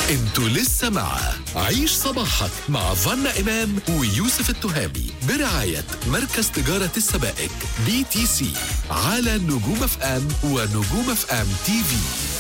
انتوا لسه مع عيش صباحك مع فنا إمام ويوسف التهامي برعاية مركز تجارة السبائك بي تي سي على نجوم اف ام ونجوم اف ام تي في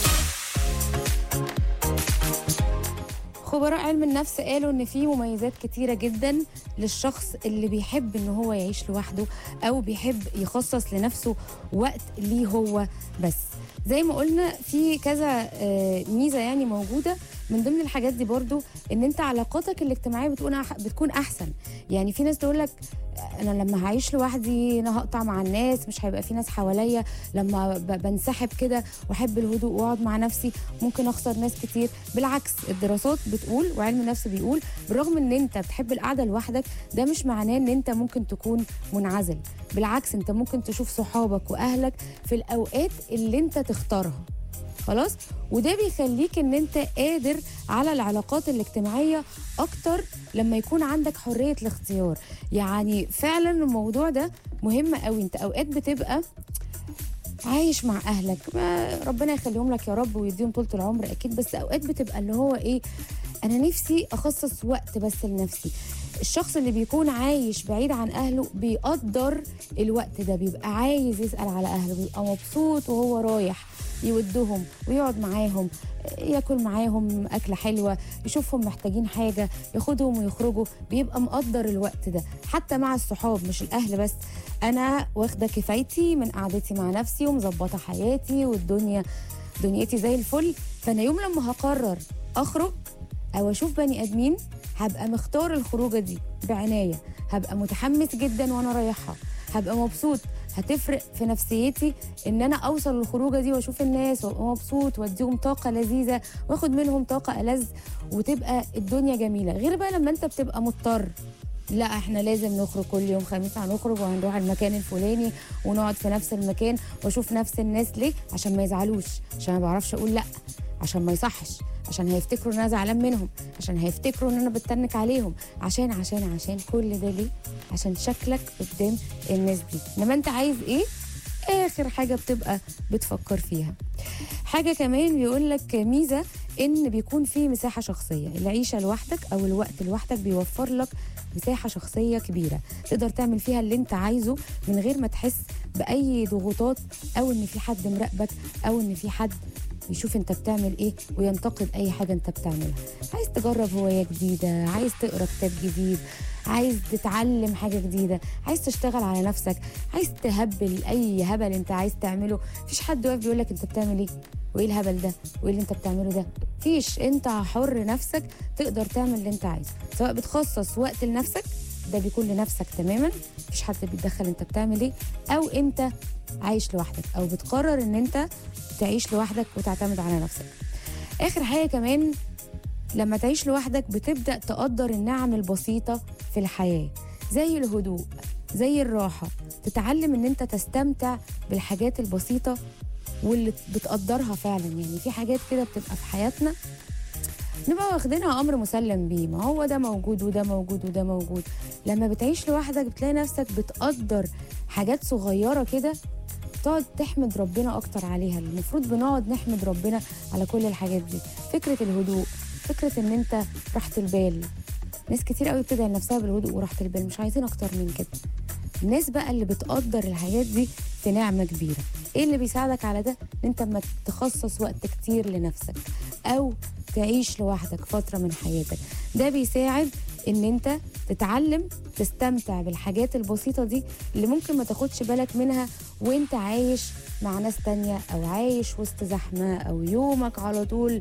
خبراء علم النفس قالوا ان في مميزات كتيره جدا للشخص اللي بيحب ان هو يعيش لوحده او بيحب يخصص لنفسه وقت ليه هو بس زي ما قلنا في كذا آه، ميزه يعني موجوده من ضمن الحاجات دي برضو ان انت علاقاتك الاجتماعيه بتكون أح- بتكون احسن يعني في ناس تقول لك انا لما هعيش لوحدي انا هقطع مع الناس مش هيبقى في ناس حواليا لما ب- بنسحب كده واحب الهدوء واقعد مع نفسي ممكن اخسر ناس كتير بالعكس الدراسات بتقول وعلم النفس بيقول بالرغم ان انت بتحب القعده لوحدك ده مش معناه ان انت ممكن تكون منعزل بالعكس انت ممكن تشوف صحابك واهلك في الاوقات اللي انت تختارها خلاص وده بيخليك ان انت قادر على العلاقات الاجتماعيه اكتر لما يكون عندك حريه الاختيار يعني فعلا الموضوع ده مهم قوي انت اوقات بتبقى عايش مع اهلك ما ربنا يخليهم لك يا رب ويديهم طولة العمر اكيد بس اوقات بتبقى اللي هو ايه انا نفسي اخصص وقت بس لنفسي الشخص اللي بيكون عايش بعيد عن اهله بيقدر الوقت ده بيبقى عايز يسال على اهله بيبقى مبسوط وهو رايح يودهم ويقعد معاهم ياكل معاهم اكله حلوه يشوفهم محتاجين حاجه ياخدهم ويخرجوا بيبقى مقدر الوقت ده حتى مع الصحاب مش الاهل بس انا واخده كفايتي من قعدتي مع نفسي ومظبطه حياتي والدنيا دنيتي زي الفل فانا يوم لما هقرر اخرج او اشوف بني ادمين هبقى مختار الخروجه دي بعنايه هبقى متحمس جدا وانا رايحها هبقى مبسوط هتفرق في نفسيتي ان انا اوصل للخروجه دي واشوف الناس وابقى مبسوط واديهم طاقه لذيذه واخد منهم طاقه الذ وتبقى الدنيا جميله غير بقى لما انت بتبقى مضطر لا احنا لازم نخرج كل يوم خميس هنخرج وهنروح المكان الفلاني ونقعد في نفس المكان واشوف نفس الناس ليه عشان ما يزعلوش عشان ما بعرفش اقول لا عشان ما يصحش عشان هيفتكروا ان انا زعلان منهم عشان هيفتكروا ان انا بتنك عليهم عشان عشان عشان كل ده ليه عشان شكلك قدام الناس دي انما انت عايز ايه اخر حاجه بتبقى بتفكر فيها حاجه كمان بيقول لك ميزه ان بيكون في مساحه شخصيه العيشه لوحدك او الوقت لوحدك بيوفر لك مساحه شخصيه كبيره تقدر تعمل فيها اللي انت عايزه من غير ما تحس باي ضغوطات او ان في حد مراقبك او ان في حد يشوف انت بتعمل ايه وينتقد اي حاجه انت بتعملها عايز تجرب هوايه جديده عايز تقرا كتاب جديد عايز تتعلم حاجه جديده عايز تشتغل على نفسك عايز تهبل اي هبل انت عايز تعمله مفيش حد واقف بيقول لك انت بتعمل ايه وايه الهبل ده وايه اللي انت بتعمله ده فيش انت حر نفسك تقدر تعمل اللي انت عايزه سواء بتخصص وقت لنفسك ده بيكون لنفسك تماما مفيش حد بيتدخل انت بتعمل ايه او انت عايش لوحدك او بتقرر ان انت تعيش لوحدك وتعتمد على نفسك اخر حاجه كمان لما تعيش لوحدك بتبدا تقدر النعم البسيطه في الحياه زي الهدوء زي الراحه تتعلم ان انت تستمتع بالحاجات البسيطه واللي بتقدرها فعلا يعني في حاجات كده بتبقى في حياتنا نبقى واخدينها امر مسلم بيه ما هو ده موجود وده موجود وده موجود لما بتعيش لوحدك بتلاقي نفسك بتقدر حاجات صغيره كده تقعد تحمد ربنا اكتر عليها المفروض بنقعد نحمد ربنا على كل الحاجات دي فكره الهدوء فكره ان انت راحه البال ناس كتير قوي بتدعي لنفسها بالهدوء وراحه البال مش عايزين اكتر من كده الناس بقى اللي بتقدر الحاجات دي في نعمه كبيره ايه اللي بيساعدك على ده ان انت ما تخصص وقت كتير لنفسك او تعيش لوحدك فتره من حياتك ده بيساعد ان انت تتعلم تستمتع بالحاجات البسيطه دي اللي ممكن ما تاخدش بالك منها وانت عايش مع ناس تانية او عايش وسط زحمه او يومك على طول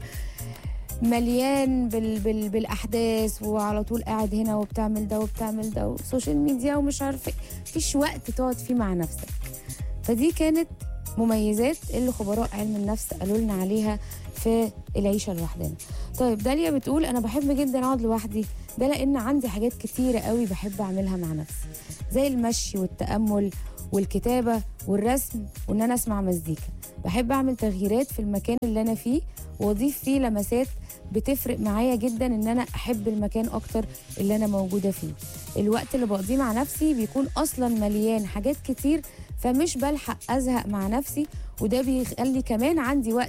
مليان بال بال بالاحداث وعلى طول قاعد هنا وبتعمل ده وبتعمل ده وسوشيال ميديا ومش عارفه إيه. مفيش وقت تقعد فيه مع نفسك فدي كانت مميزات اللي خبراء علم النفس قالوا لنا عليها في العيشه لوحدنا طيب داليا بتقول انا بحب جدا اقعد لوحدي ده لان عندي حاجات كتيره قوي بحب اعملها مع نفسي زي المشي والتامل والكتابه والرسم وان انا اسمع مزيكا بحب اعمل تغييرات في المكان اللي انا فيه واضيف فيه لمسات بتفرق معايا جدا ان انا احب المكان اكتر اللي انا موجوده فيه الوقت اللي بقضيه مع نفسي بيكون اصلا مليان حاجات كتير فمش بلحق ازهق مع نفسي وده بيخلي كمان عندي وقت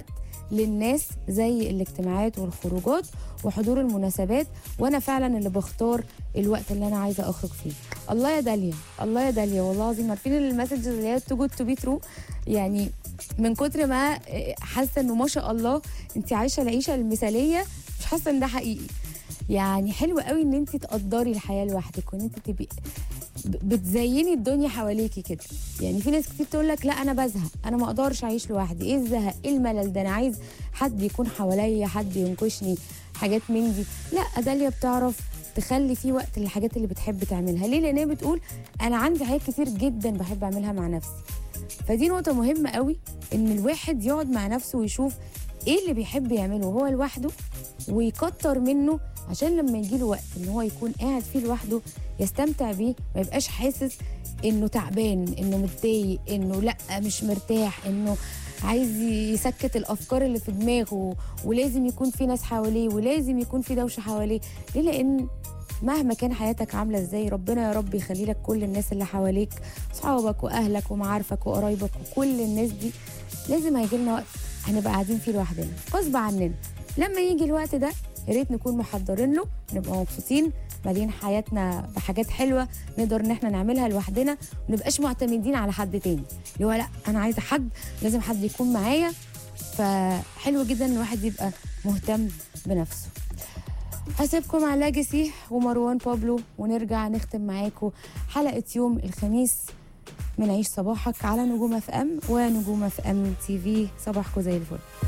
للناس زي الاجتماعات والخروجات وحضور المناسبات وانا فعلا اللي بختار الوقت اللي انا عايزه اخرج فيه الله يا داليا الله يا داليا والله العظيم عارفين المسجز اللي هي تو جود تو بي ترو يعني من كتر ما حاسه انه ما شاء الله انت عايشه العيشه المثاليه مش حاسه ان ده حقيقي يعني حلو قوي ان انت تقدري الحياه لوحدك وان انت تبقي ب- بتزيني الدنيا حواليكي كده يعني في ناس كتير تقول لك لا انا بزهق انا ما اقدرش اعيش لوحدي ايه الزهق ايه الملل ده انا عايز حد يكون حواليا حد ينكشني حاجات من دي لا داليا بتعرف تخلي في وقت للحاجات اللي بتحب تعملها ليه لان هي بتقول انا عندي حاجات كتير جدا بحب اعملها مع نفسي فدي نقطه مهمه قوي ان الواحد يقعد مع نفسه ويشوف ايه اللي بيحب يعمله وهو لوحده ويكتر منه عشان لما يجي له وقت ان هو يكون قاعد فيه لوحده يستمتع بيه ما يبقاش حاسس انه تعبان انه متضايق انه لا مش مرتاح انه عايز يسكت الافكار اللي في دماغه ولازم يكون في ناس حواليه ولازم يكون في دوشه حواليه ليه لان مهما كان حياتك عامله ازاي ربنا يا رب يخلي لك كل الناس اللي حواليك اصحابك واهلك ومعارفك وقرايبك وكل الناس دي لازم هيجي لنا وقت هنبقى قاعدين فيه لوحدنا غصب عننا لما يجي الوقت ده يا ريت نكون محضرين له نبقى مبسوطين مالين حياتنا بحاجات حلوه نقدر ان احنا نعملها لوحدنا ما نبقاش معتمدين على حد تاني اللي هو لا انا عايزه حد لازم حد يكون معايا فحلو جدا ان الواحد يبقى مهتم بنفسه هسيبكم على لاجسي ومروان بابلو ونرجع نختم معاكم حلقه يوم الخميس من عيش صباحك على نجوم اف ام ونجوم اف ام تي في صباحكم زي الفل